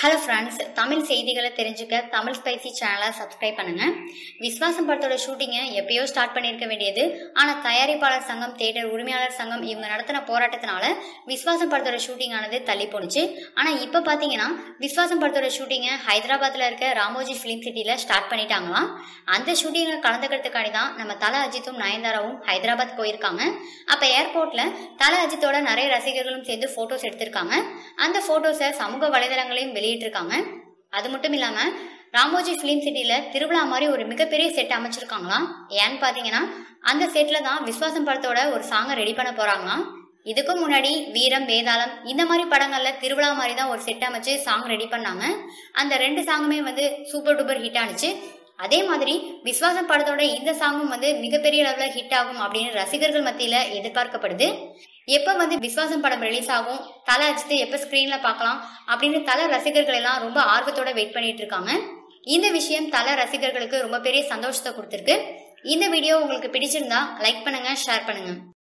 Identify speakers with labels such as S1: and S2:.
S1: hello friends Tamil செய்திகளை தெரிஞ்சுக்க Tamil spicy சேனலை சப்ஸ்கிரைப் பண்ணுங்க விஸ்வாசம் படத்தோட ஷூட்டிங்கை எப்பயோ ஸ்டார்ட் பண்ணியிருக்க வேண்டியது ஆனால் தயாரிப்பாளர் சங்கம் தேட்டர் உரிமையாளர் சங்கம் இவங்க நடத்தின போராட்டத்தினால விஸ்வாசம் படத்தோட ஷூட்டிங் ஆனது தள்ளி போணுச்சு ஆனால் இப்போ பார்த்தீங்கன்னா விஸ்வாசம் படத்தோட ஷூட்டிங்கை ஹைதராபாத்தில் இருக்க ராமோஜி ஃபிலிம் சிட்டியில் ஸ்டார்ட் பண்ணிட்டாங்களாம் அந்த ஷூட்டிங்கில் கலந்துக்கிறதுக்காண்டி தான் நம்ம தல அஜித்தும் நயன்தாராவும் ஹைதராபாத் போயிருக்காங்க அப்போ ஏர்போர்ட்டில் தல அஜித்தோட நிறைய ரசிகர்களும் சேர்ந்து ஃபோட்டோஸ் எடுத்திருக்காங்க அந்த ஃபோட்டோஸை சமூக வலைதளங்களையும் வெளியிட்டிருக்காங்க அது மட்டும் இல்லாமல் ராமோஜி ஃபிலிம் சிட்டியில் திருவிழா மாதிரி ஒரு மிகப்பெரிய செட் அமைச்சிருக்காங்களாம் ஏன்னு பார்த்தீங்கன்னா அந்த செட்டில் தான் விஸ்வாசம் படத்தோட ஒரு சாங்கை ரெடி பண்ண போகிறாங்களாம் இதுக்கும் முன்னாடி வீரம் வேதாளம் இந்த மாதிரி படங்களில் திருவிழா மாதிரி தான் ஒரு செட் அமைச்சு சாங் ரெடி பண்ணாங்க அந்த ரெண்டு சாங்குமே வந்து சூப்பர் டூப்பர் ஹிட் ஆனுச்சு அதே மாதிரி விஸ்வாசம் படத்தோட இந்த சாங்கும் வந்து மிகப்பெரிய லெவலில் ஹிட் ஆகும் அப்படின்னு ரசிகர்கள் மத்தியில் எதிர்பார்க்கப்படுது எப்போ வந்து விஸ்வாசம் படம் ரிலீஸ் ஆகும் தலை அஜித்து எப்போ ஸ்க்ரீனில் பார்க்கலாம் அப்படின்னு தலை ரசிகர்கள் எல்லாம் ரொம்ப ஆர்வத்தோட வெயிட் பண்ணிட்டு இருக்காங்க இந்த விஷயம் தலை ரசிகர்களுக்கு ரொம்ப பெரிய சந்தோஷத்தை கொடுத்துருக்கு இந்த வீடியோ உங்களுக்கு பிடிச்சிருந்தா லைக் பண்ணுங்க ஷேர் பண்ணுங்க